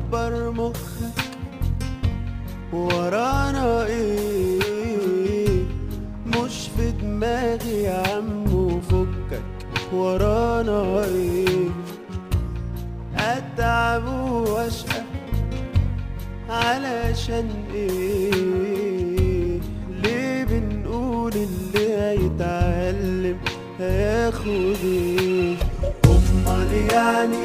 كبر مخك ورانا ايه مش في دماغي يا عم وفكك ورانا ايه اتعب واشقى علشان ايه ليه بنقول اللي هيتعلم هياخد ايه امال يعني